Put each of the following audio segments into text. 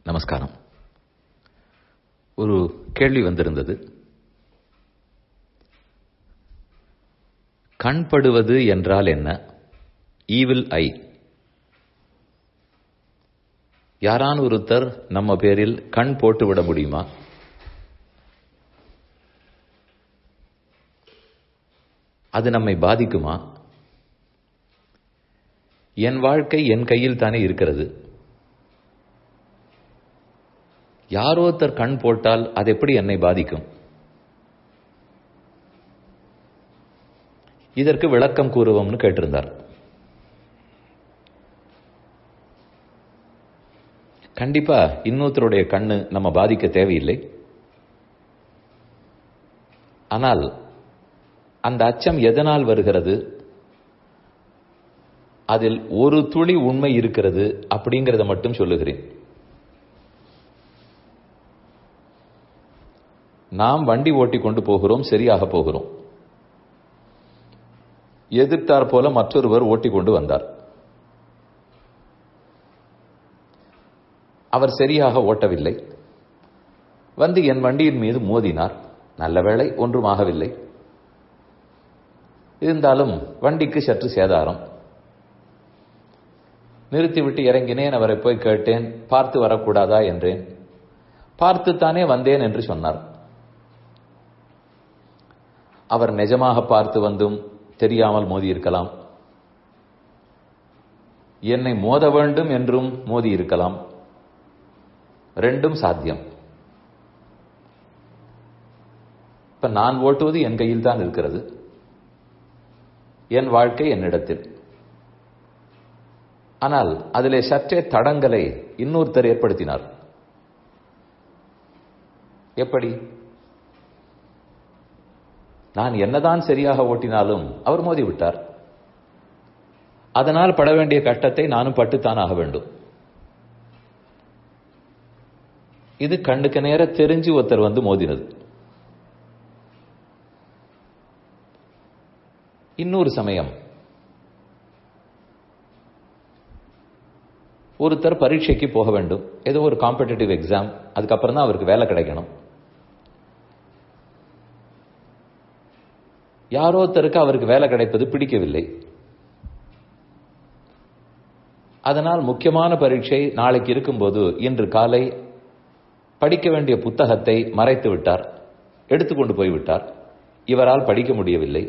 நமஸ்காரம் ஒரு கேள்வி வந்திருந்தது கண்படுவது என்றால் என்ன ஈவில் ஐ யாரான ஒருத்தர் நம்ம பேரில் கண் போட்டு விட முடியுமா அது நம்மை பாதிக்குமா என் வாழ்க்கை என் கையில் தானே இருக்கிறது யாரோ ஒருத்தர் கண் போட்டால் அது எப்படி என்னை பாதிக்கும் இதற்கு விளக்கம் கூறுவோம்னு கேட்டிருந்தார் கண்டிப்பா இன்னொருத்தருடைய கண்ணு நம்ம பாதிக்க தேவையில்லை ஆனால் அந்த அச்சம் எதனால் வருகிறது அதில் ஒரு துளி உண்மை இருக்கிறது அப்படிங்கிறத மட்டும் சொல்லுகிறேன் நாம் வண்டி ஓட்டி கொண்டு போகிறோம் சரியாக போகிறோம் எதிர்த்தார் போல மற்றொருவர் ஓட்டி கொண்டு வந்தார் அவர் சரியாக ஓட்டவில்லை வந்து என் வண்டியின் மீது மோதினார் நல்ல வேளை ஒன்றும் ஆகவில்லை இருந்தாலும் வண்டிக்கு சற்று சேதாரம் நிறுத்திவிட்டு இறங்கினேன் அவரை போய் கேட்டேன் பார்த்து வரக்கூடாதா என்றேன் பார்த்துத்தானே வந்தேன் என்று சொன்னார் அவர் நிஜமாக பார்த்து வந்தும் தெரியாமல் மோதி இருக்கலாம் என்னை மோத வேண்டும் என்றும் மோதி இருக்கலாம் ரெண்டும் சாத்தியம் இப்ப நான் ஓட்டுவது என் கையில் தான் இருக்கிறது என் வாழ்க்கை என்னிடத்தில் ஆனால் அதிலே சற்றே தடங்களை இன்னொருத்தர் ஏற்படுத்தினார் எப்படி நான் என்னதான் சரியாக ஓட்டினாலும் அவர் மோதி விட்டார் அதனால் பட வேண்டிய கட்டத்தை நானும் பட்டுத்தான் ஆக வேண்டும் இது கண்ணுக்கு நேர தெரிஞ்சு ஒருத்தர் வந்து மோதினது இன்னொரு சமயம் ஒருத்தர் பரீட்சைக்கு போக வேண்டும் ஏதோ ஒரு காம்படிட்டிவ் எக்ஸாம் அதுக்கப்புறம் தான் அவருக்கு வேலை கிடைக்கணும் யாரோ ஒருத்தருக்கு அவருக்கு வேலை கிடைப்பது பிடிக்கவில்லை அதனால் முக்கியமான பரீட்சை நாளைக்கு இருக்கும்போது இன்று காலை படிக்க வேண்டிய புத்தகத்தை மறைத்து விட்டார் எடுத்துக்கொண்டு போய்விட்டார் இவரால் படிக்க முடியவில்லை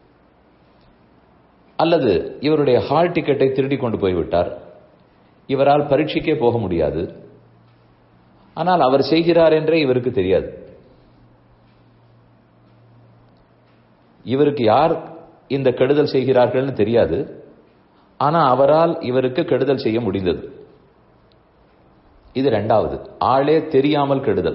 அல்லது இவருடைய ஹால் டிக்கெட்டை திருடி கொண்டு போய்விட்டார் இவரால் பரீட்சைக்கே போக முடியாது ஆனால் அவர் செய்கிறார் என்றே இவருக்கு தெரியாது இவருக்கு யார் இந்த கெடுதல் செய்கிறார்கள்னு தெரியாது ஆனா அவரால் இவருக்கு கெடுதல் செய்ய முடிந்தது இது ரெண்டாவது ஆளே தெரியாமல் கெடுதல்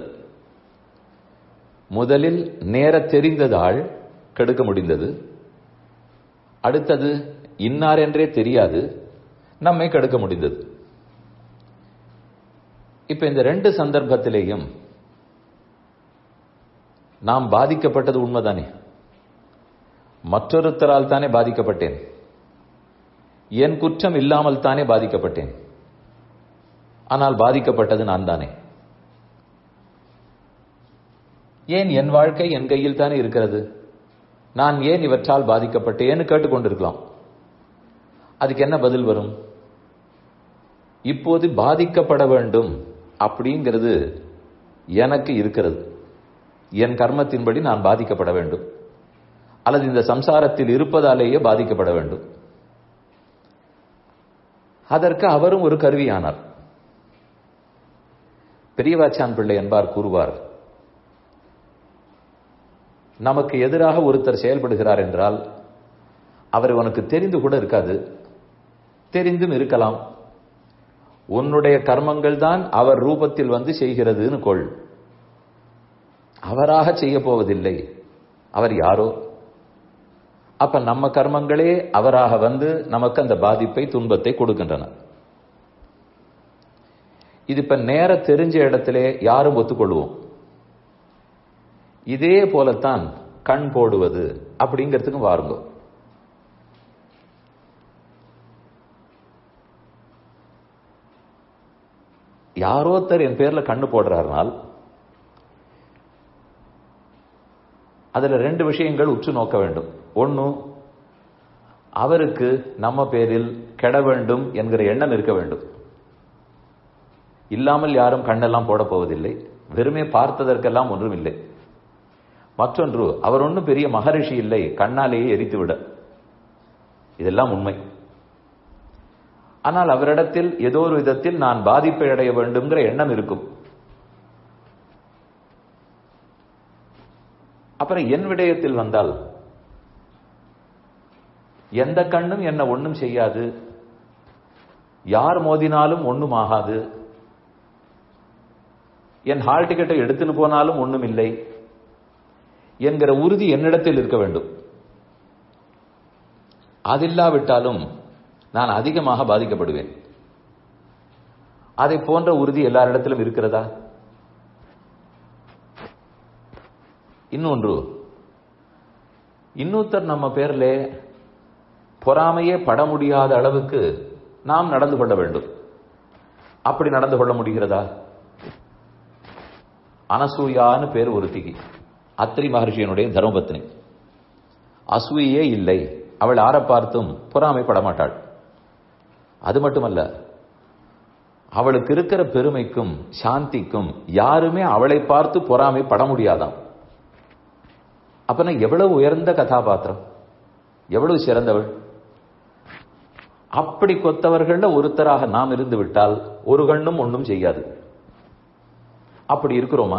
முதலில் நேர தெரிந்தது ஆள் கெடுக்க முடிந்தது அடுத்தது இன்னார் என்றே தெரியாது நம்மை கெடுக்க முடிந்தது இப்ப இந்த ரெண்டு சந்தர்ப்பத்திலேயும் நாம் பாதிக்கப்பட்டது உண்மைதானே மற்றொருத்தரால் தானே பாதிக்கப்பட்டேன் என் குற்றம் இல்லாமல் தானே பாதிக்கப்பட்டேன் ஆனால் பாதிக்கப்பட்டது நான் தானே ஏன் என் வாழ்க்கை என் கையில் தானே இருக்கிறது நான் ஏன் இவற்றால் பாதிக்கப்பட்டேன்னு கேட்டுக்கொண்டிருக்கலாம் அதுக்கு என்ன பதில் வரும் இப்போது பாதிக்கப்பட வேண்டும் அப்படிங்கிறது எனக்கு இருக்கிறது என் கர்மத்தின்படி நான் பாதிக்கப்பட வேண்டும் அல்லது இந்த சம்சாரத்தில் இருப்பதாலேயே பாதிக்கப்பட வேண்டும் அதற்கு அவரும் ஒரு கருவியானார் பெரியவாச்சான் பிள்ளை என்பார் கூறுவார் நமக்கு எதிராக ஒருத்தர் செயல்படுகிறார் என்றால் அவர் உனக்கு தெரிந்து கூட இருக்காது தெரிந்தும் இருக்கலாம் உன்னுடைய கர்மங்கள் தான் அவர் ரூபத்தில் வந்து செய்கிறதுன்னு கொள் அவராக செய்ய போவதில்லை அவர் யாரோ அப்ப நம்ம கர்மங்களே அவராக வந்து நமக்கு அந்த பாதிப்பை துன்பத்தை கொடுக்கின்றன இது இப்ப நேர தெரிஞ்ச இடத்திலே யாரும் ஒத்துக்கொள்வோம் இதே போலத்தான் கண் போடுவது அப்படிங்கிறதுக்கும் வாருங்க யாரோத்தர் என் பேர்ல கண்ணு போடுறாருனால் அதுல ரெண்டு விஷயங்கள் உற்று நோக்க வேண்டும் ஒன்னு அவருக்கு நம்ம பேரில் கெட வேண்டும் என்கிற எண்ணம் இருக்க வேண்டும் இல்லாமல் யாரும் கண்ணெல்லாம் போட போவதில்லை வெறுமே பார்த்ததற்கெல்லாம் ஒன்றும் இல்லை மற்றொன்று அவர் ஒன்றும் பெரிய மகரிஷி இல்லை கண்ணாலேயே எரித்து விட இதெல்லாம் உண்மை ஆனால் அவரிடத்தில் ஏதோ ஒரு விதத்தில் நான் பாதிப்பை அடைய வேண்டும்ங்கிற எண்ணம் இருக்கும் அப்புறம் என் விடயத்தில் வந்தால் எந்த கண்ணும் என்ன ஒண்ணும் செய்யாது யார் மோதினாலும் ஒண்ணும் ஆகாது என் ஹால் டிக்கெட்டை எடுத்துன்னு போனாலும் ஒண்ணும் இல்லை என்கிற உறுதி என்னிடத்தில் இருக்க வேண்டும் அதில்லாவிட்டாலும் நான் அதிகமாக பாதிக்கப்படுவேன் அதை போன்ற உறுதி எல்லாரிடத்திலும் இருக்கிறதா இன்னொன்று இன்னொருத்தர் நம்ம பேர்ல பொறாமையே பட முடியாத அளவுக்கு நாம் நடந்து கொள்ள வேண்டும் அப்படி நடந்து கொள்ள முடிகிறதா அனசூயான்னு பேர் ஒருத்திக்கு அத்திரி மகர்ஷியனுடைய தர்மபத்னி அசூயே இல்லை அவள் ஆற பார்த்தும் பொறாமைப்பட மாட்டாள் அது மட்டுமல்ல அவளுக்கு இருக்கிற பெருமைக்கும் சாந்திக்கும் யாருமே அவளை பார்த்து பொறாமைப்பட முடியாதாம் அப்பனா எவ்வளவு உயர்ந்த கதாபாத்திரம் எவ்வளவு சிறந்தவள் அப்படி கொத்தவர்கள்ல ஒருத்தராக நாம் இருந்து விட்டால் ஒரு கண்ணும் ஒன்றும் செய்யாது அப்படி இருக்கிறோமா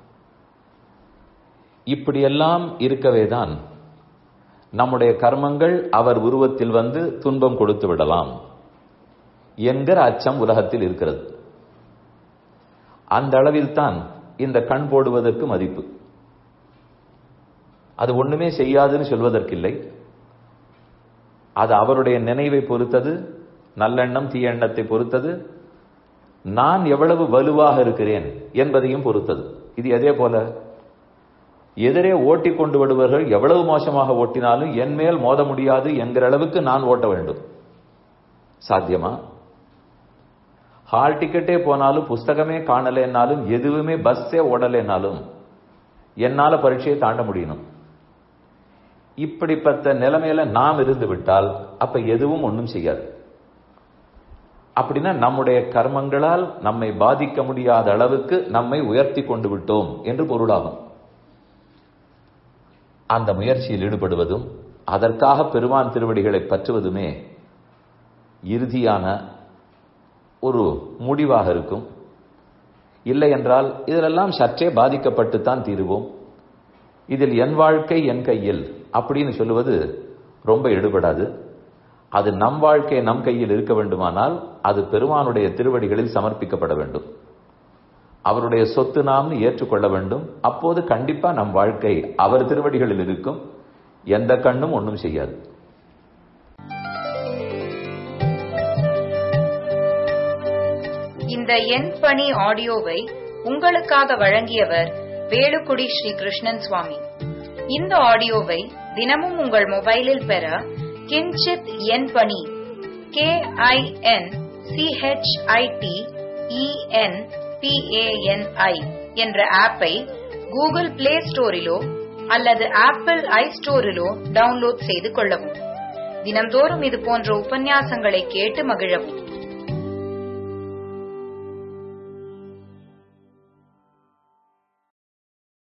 இப்படியெல்லாம் இருக்கவே தான் நம்முடைய கர்மங்கள் அவர் உருவத்தில் வந்து துன்பம் கொடுத்து விடலாம் என்கிற அச்சம் உலகத்தில் இருக்கிறது அந்த அளவில் தான் இந்த கண் போடுவதற்கு மதிப்பு அது ஒண்ணுமே செய்யாதுன்னு சொல்வதற்கில்லை அது அவருடைய நினைவை பொறுத்தது நல்லெண்ணம் தீயெண்ணத்தை பொறுத்தது நான் எவ்வளவு வலுவாக இருக்கிறேன் என்பதையும் பொறுத்தது இது அதே போல எதிரே ஓட்டி கொண்டு விடுவர்கள் எவ்வளவு மோசமாக ஓட்டினாலும் என் மேல் மோத முடியாது என்கிற அளவுக்கு நான் ஓட்ட வேண்டும் சாத்தியமா ஹால் டிக்கெட்டே போனாலும் புஸ்தகமே காணலைன்னாலும் எதுவுமே பஸ்ஸே ஓடலைன்னாலும் என்னால பரீட்சையை தாண்ட முடியணும் இப்படிப்பட்ட நிலைமையில நாம் இருந்து விட்டால் அப்ப எதுவும் ஒன்றும் செய்யாது அப்படின்னா நம்முடைய கர்மங்களால் நம்மை பாதிக்க முடியாத அளவுக்கு நம்மை உயர்த்தி கொண்டு விட்டோம் என்று பொருளாகும் அந்த முயற்சியில் ஈடுபடுவதும் அதற்காக பெருமான் திருவடிகளை பற்றுவதுமே இறுதியான ஒரு முடிவாக இருக்கும் இல்லை என்றால் இதிலெல்லாம் சற்றே பாதிக்கப்பட்டுத்தான் தீருவோம் இதில் என் வாழ்க்கை என் கையில் அப்படின்னு சொல்லுவது ரொம்ப எடுபடாது அது நம் வாழ்க்கை நம் கையில் இருக்க வேண்டுமானால் அது பெருமானுடைய திருவடிகளில் சமர்ப்பிக்கப்பட வேண்டும் அவருடைய சொத்து நாம் ஏற்றுக்கொள்ள வேண்டும் அப்போது கண்டிப்பா நம் வாழ்க்கை அவர் திருவடிகளில் இருக்கும் எந்த கண்ணும் ஒன்றும் செய்யாது இந்த என் பணி ஆடியோவை உங்களுக்காக வழங்கியவர் வேலுக்குடி ஸ்ரீ கிருஷ்ணன் சுவாமி இந்த ஆடியோவை தினமும் உங்கள் மொபைலில் பெற கிஞ்சித் என் பணி கே ஐ என் சிஹெச்ஐடி இஎன் பிஏஎன்ஐ என்ற ஆப்பை கூகுள் பிளே ஸ்டோரிலோ அல்லது ஆப்பிள் ஐ ஸ்டோரிலோ டவுன்லோட் செய்து கொள்ளவும் தினம்தோறும் இது போன்ற உபன்யாசங்களை கேட்டு மகிழவும்